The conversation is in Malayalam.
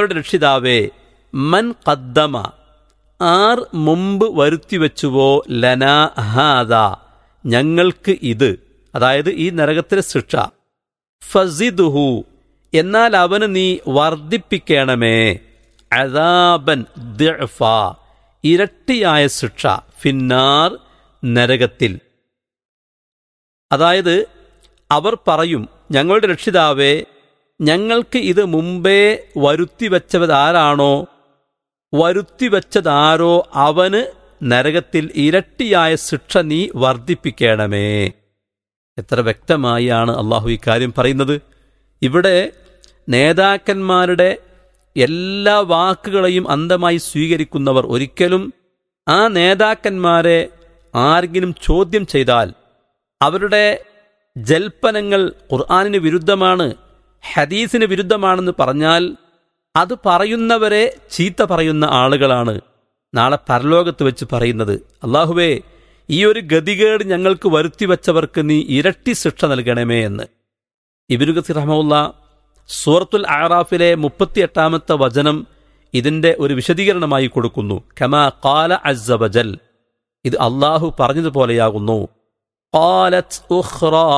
ഞങ്ങളുടെ രക്ഷിതാവേ മൻ കദ്ദമ ആർ മുമ്പ് വരുത്തിവെച്ചുവോ ലനാ ഹാദ ഞങ്ങൾക്ക് ഇത് അതായത് ഈ നരകത്തിലെ ശിക്ഷ ഫസിദുഹു എന്നാൽ അവന് നീ വർദ്ധിപ്പിക്കണമേ അദാബൻ ദിഅഫ ഇരട്ടിയായ ശിക്ഷ ഫിന്നാർ നരകത്തിൽ അതായത് അവർ പറയും ഞങ്ങളുടെ രക്ഷിതാവേ ഞങ്ങൾക്ക് ഇത് മുമ്പേ വരുത്തിവെച്ചവരാരാണോ വരുത്തിവെച്ചതാരോ അവന് നരകത്തിൽ ഇരട്ടിയായ ശിക്ഷ നീ വർദ്ധിപ്പിക്കണമേ എത്ര വ്യക്തമായാണ് അള്ളാഹു ഇക്കാര്യം പറയുന്നത് ഇവിടെ നേതാക്കന്മാരുടെ എല്ലാ വാക്കുകളെയും അന്ധമായി സ്വീകരിക്കുന്നവർ ഒരിക്കലും ആ നേതാക്കന്മാരെ ആരെങ്കിലും ചോദ്യം ചെയ്താൽ അവരുടെ ജൽപ്പനങ്ങൾ ഖുർആാനിന് വിരുദ്ധമാണ് ഹദീസിന് വിരുദ്ധമാണെന്ന് പറഞ്ഞാൽ അത് പറയുന്നവരെ ചീത്ത പറയുന്ന ആളുകളാണ് നാളെ പരലോകത്ത് വെച്ച് പറയുന്നത് അള്ളാഹുവേ ഈ ഒരു ഗതികേട് ഞങ്ങൾക്ക് വരുത്തിവെച്ചവർക്ക് നീ ഇരട്ടി ശിക്ഷ നൽകണമേ എന്ന് ഇബിനു ഗസീർ റഹമുല്ല സൂറത്തുൽ ആറാഫിലെ മുപ്പത്തിയെട്ടാമത്തെ വചനം ഇതിന്റെ ഒരു വിശദീകരണമായി കൊടുക്കുന്നു കമാ കാല അസ്സബജൽ ഇത് അള്ളാഹു പറഞ്ഞതുപോലെയാകുന്നു قالت أخرى